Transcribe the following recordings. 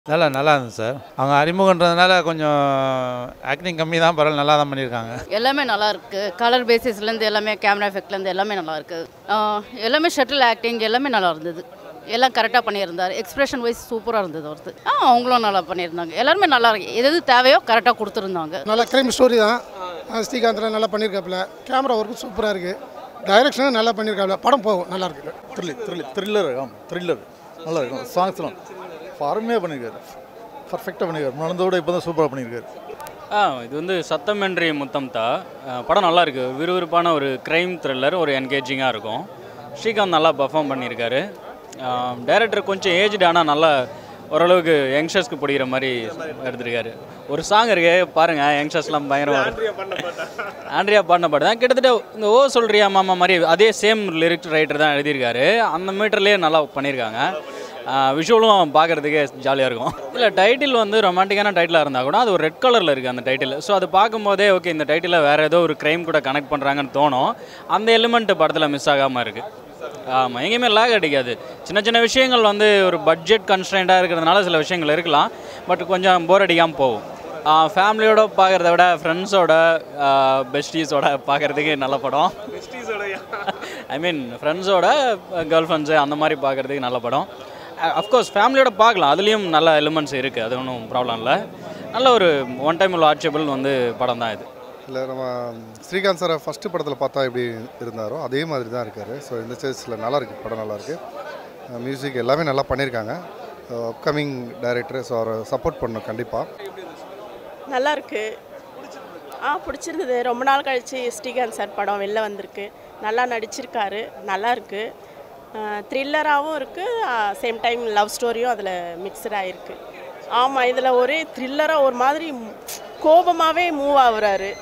நல்லா நல்லா இருந்துச்சு சார் அவங்க அறிமுகன்றதுனால கொஞ்சம் ஆக்டிங் கம்மி தான் பரவாயில்ல நல்லா தான் பண்ணியிருக்காங்க எல்லாமே நல்லா இருக்கு கலர் பேசிஸ்லேருந்து எல்லாமே கேமரா எஃபெக்ட்லேருந்து எல்லாமே நல்லா இருக்கு ஆஹ் எல்லாமே ஷட்டில் ஆக்டிங் எல்லாமே நல்லா இருந்தது எல்லாம் கரெக்டாக பண்ணியிருந்தார் எக்ஸ்பிரஷன் வைஸ் சூப்பராக இருந்தது ஒருத்தர் ஆ அவங்களும் நல்லா பண்ணியிருந்தாங்க எல்லாருமே நல்லா இருக்கு எது எது தேவையோ கரெக்டாக கொடுத்துருந்தாங்க நல்ல கிரைம் ஸ்டோரி தான் அஹ் ஸ்ரீகாந்தில் நல்லா பண்ணியிருக்காப்புல கேமரா ஒர்க்கும் சூப்பராக இருக்குது டைரக்ஷனும் நல்லா பண்ணியிருக்காப்புல படம் போகும் நல்லா இருக்கு த்ரில்லர் த்ரில்லர் த்ரில்லர் ஆமாம் த்ரில்லர் நல்லா இருக்கும் சாங்ஸ்லாம் அருமையாக பண்ணியிருக்காரு பர்ஃபெக்டாக பண்ணியிருக்காரு நடந்தோட இப்போ தான் சூப்பராக பண்ணியிருக்காரு ஆ இது வந்து சத்தமென்றி முத்தம் தா அஹ் படம் நல்லா இருக்கு விறுவிறுப்பான ஒரு கிரைம் த்ரில்லர் ஒரு என்கேஜிங்காக இருக்கும் ஸ்ரீகாந்த் நல்லா பர்ஃபார்ம் பண்ணியிருக்காரு டைரக்டர் கொஞ்சம் ஏஜ்டு ஆனால் நல்லா ஓரளவுக்கு யங்ஸ்டர்ஸ்க்கு பிடிக்கிற மாதிரி எடுத்திருக்காரு ஒரு சாங் இருக்கு பாருங்க யங்ஸ்டர்ஸ்லாம் பயங்கரமாக ஆண்ட்ரியா பாடின பாட்டு தான் கிட்டத்தட்ட இந்த ஓ சொல்றியா மாமா மாதிரி அதே சேம் லிரிக்ஸ் ரைட்டர் தான் எழுதியிருக்காரு அந்த மீட்டர்லேயே நல்லா பண்ணியிருக்காங்க விஷுவலும் பார்க்குறதுக்கே ஜாலியாக இருக்கும் இல்லை டைட்டில் வந்து ரொமான்டிக்கான டைட்டிலாக இருந்தால் கூட அது ஒரு ரெட் கலரில் இருக்குது அந்த டைட்டில் ஸோ அது பார்க்கும்போதே ஓகே இந்த டைட்டிலில் வேறு ஏதோ ஒரு க்ரைம் கூட கனெக்ட் பண்ணுறாங்கன்னு தோணும் அந்த எலிமெண்ட் படத்தில் மிஸ் ஆகாமல் இருக்குது ஆமாம் எங்கேயுமே லேக் அடிக்காது சின்ன சின்ன விஷயங்கள் வந்து ஒரு பட்ஜெட் கன்ஸ்டன்ட்டாக இருக்கிறதுனால சில விஷயங்கள் இருக்கலாம் பட் கொஞ்சம் போர் அடிக்காமல் போகும் ஃபேமிலியோட பார்க்குறத விட ஃப்ரெண்ட்ஸோட பெஸ்டீஸோட பார்க்குறதுக்கு நல்ல படம் ஐ மீன் ஃப்ரெண்ட்ஸோட கேர்ள் ஃப்ரெண்ட்ஸு அந்த மாதிரி பார்க்குறதுக்கு நல்ல படம் அஃப்கோர்ஸ் ஃபேமிலியோட பார்க்கலாம் அதுலேயும் நல்ல எலிமெண்ட்ஸ் இருக்குது அது ஒன்றும் ப்ராப்ளம் இல்லை நல்ல ஒரு ஒன் டைம் வாட்சபிள் வந்து படம் தான் இது இல்லை நம்ம ஸ்ரீகாந்த் சாரை ஃபஸ்ட்டு படத்தில் பார்த்தா எப்படி இருந்தாரோ அதே மாதிரி தான் இருக்கார் ஸோ இந்த சேஸில் நல்லா இருக்கு படம் நல்லா இருக்கு மியூசிக் எல்லாமே நல்லா பண்ணியிருக்காங்க அப்கமிங் டைரக்டர் ஸோ அவரை சப்போர்ட் பண்ணணும் கண்டிப்பாக நல்லா இருக்கு ஆ பிடிச்சிருந்தது ரொம்ப நாள் கழிச்சு ஸ்ரீகாந்த் சார் படம் வெளில வந்திருக்கு நல்லா நடிச்சிருக்காரு நல்லா இருக்கு த்ரில்லராகவும் இருக்குது சேம் டைம் லவ் ஸ்டோரியும் அதில் மிக்சடாக இருக்கு ஆமாம் இதில் ஒரே த்ரில்லராக ஒரு மாதிரி கோபமாகவே மூவ் ஆகுறாரு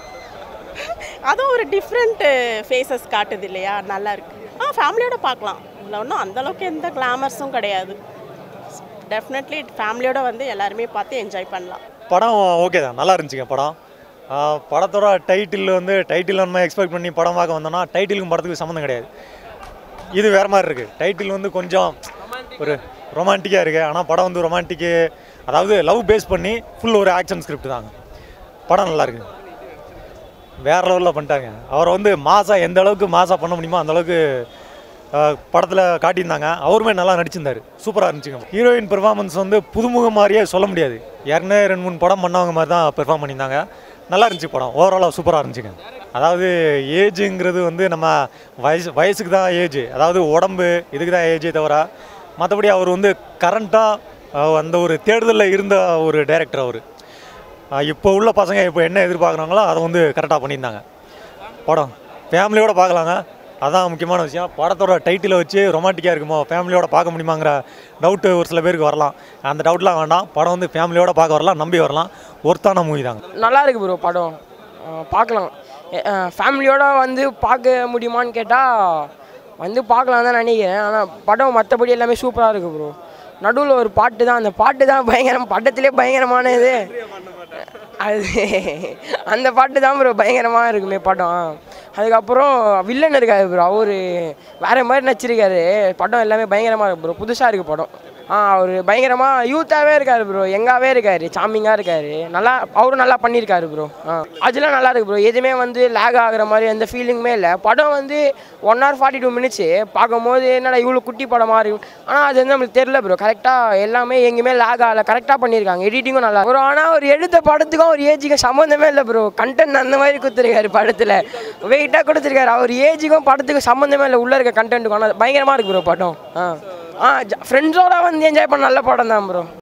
அதுவும் ஒரு டிஃப்ரெண்ட் ஃபேஸஸ் காட்டுது இல்லையா நல்லா இருக்கு ஆ ஃபேமிலியோட பார்க்கலாம் இதில் ஒன்றும் அந்தளவுக்கு எந்த கிளாமர்ஸும் கிடையாது டெஃபினெட்லி ஃபேமிலியோட வந்து எல்லாருமே பார்த்து என்ஜாய் பண்ணலாம் படம் ஓகே தான் நல்லா இருந்துச்சுங்க படம் ஆஹ் படத்தோட டைட்டில் வந்து டைட்டில் நம்ம எக்ஸ்பெக்ட் பண்ணி படம் பார்க்க வந்தோம்னா டைட்டிலுக்கும் படத்துக்கு சம்மந்தம் கிடையாது இது வேறு மாதிரி இருக்குது டைட்டில் வந்து கொஞ்சம் ஒரு ரொமான்டிக்காக இருக்குது ஆனால் படம் வந்து ரொமான்டிக்கு அதாவது லவ் பேஸ் பண்ணி ஃபுல் ஒரு ஆக்ஷன் ஸ்கிரிப்ட் தாங்க படம் நல்லா இருக்கு வேற லெவலில் பண்ணிட்டாங்க அவரை வந்து மாசா எந்த அளவுக்கு மாசா பண்ண முடியுமோ அந்த அளவுக்கு படத்தில் காட்டியிருந்தாங்க அவருமே நல்லா நடிச்சிருந்தாரு சூப்பராக இருந்துச்சுங்க ஹீரோயின் பெர்ஃபார்மன்ஸ் வந்து புதுமுகம் மாதிரியே சொல்ல முடியாது ஏற்கனவே ரெண்டு மூணு படம் பண்ணவங்க மாதிரி தான் பெர்ஃபார்ம் பண்ணியிருந்தாங்க நல்லா இருந்துச்சு படம் ஓவராலாக சூப்பராக இருந்துச்சுங்க அதாவது ஏஜுங்கிறது வந்து நம்ம வயசு வயசுக்கு தான் ஏஜ் அதாவது உடம்பு இதுக்கு தான் ஏஜே தவிர மற்றபடி அவர் வந்து கரண்ட்டாக அந்த ஒரு தேடுதலில் இருந்த ஒரு டைரக்டர் அவர் இப்போ உள்ள பசங்க இப்போ என்ன எதிர்பார்க்குறாங்களோ அதை வந்து கரெக்டாக பண்ணியிருந்தாங்க படம் ஃபேமிலியோட பார்க்கலாங்க அதான் முக்கியமான விஷயம் படத்தோட டைட்டிலை வச்சு ரொமான்டிக்காக இருக்குமோ ஃபேமிலியோட பார்க்க முடியுமாங்கிற டவுட்டு ஒரு சில பேருக்கு வரலாம் அந்த டவுட்லாம் வேண்டாம் படம் வந்து ஃபேமிலியோட பார்க்க வரலாம் நம்பி வரலாம் ஒர்த்தான மூவி தாங்க நல்லா இருக்கு ப்ரோ படம் அஹ் பார்க்கலாம் ஃபேமிலியோட வந்து பார்க்க முடியுமான்னு கேட்டால் வந்து பார்க்கலாம் தான் நினைக்கிறேன் ஆனால் படம் மற்றபடி எல்லாமே சூப்பராக இருக்குது ப்ரோ நடுவில் ஒரு பாட்டு தான் அந்த பாட்டு தான் பயங்கரம் படத்திலே பயங்கரமான இது அது அந்த பாட்டு தான் ப்ரோ பயங்கரமாக இருக்குமே படம் அதுக்கப்புறம் வில்லன் இருக்காரு ப்ரோ அவரு வேறு மாதிரி நடிச்சிருக்காரு படம் எல்லாமே பயங்கரமாக இருக்கு ப்ரோ புதுசாக இருக்குது படம் ஆ அவர் பயங்கரமாக யூத்தாகவே இருக்காரு ப்ரோ யங்காகவே இருக்காரு சாமிங்காக இருக்காரு நல்லா அவரும் நல்லா பண்ணியிருக்காரு ப்ரோ ஆ அதெல்லாம் நல்லா இருக்கு ப்ரோ எதுவுமே வந்து லேக் ஆகுற மாதிரி எந்த ஃபீலிங்குமே இல்லை படம் வந்து one hour forty two minutes பார்க்கும்போது என்னடா இவ்வளோ குட்டி படமாக இருக்கும் ஆனால் அது வந்து நம்மளுக்கு தெரில ப்ரோ கரெக்டாக எல்லாமே எங்கேயுமே லேக் ஆகலை கரெக்டாக பண்ணியிருக்காங்க எடிட்டிங்கும் நல்லா ப்ரோ ஆனால் ஒரு எடுத்த படத்துக்கும் ஒரு ஏஜுக்கும் சம்மந்தமே இல்லை ப்ரோ கண்டென்ட் அந்த மாதிரி கொடுத்துருக்காரு படத்தில் வெயிட்டாக கொடுத்துருக்காரு அவர் ஏஜுக்கும் படத்துக்கும் சம்மந்தமே இல்லை உள்ளே இருக்க கண்டென்ட்டுக்கும் ஆனால் பயங்கரமாக இருக்கு ப்ரோ படம் ஆ ஆ ஃப்ரெண்ட்ஸோட வந்து என்ஜாய் பண்ண நல்ல படம் தான் ப்ரோ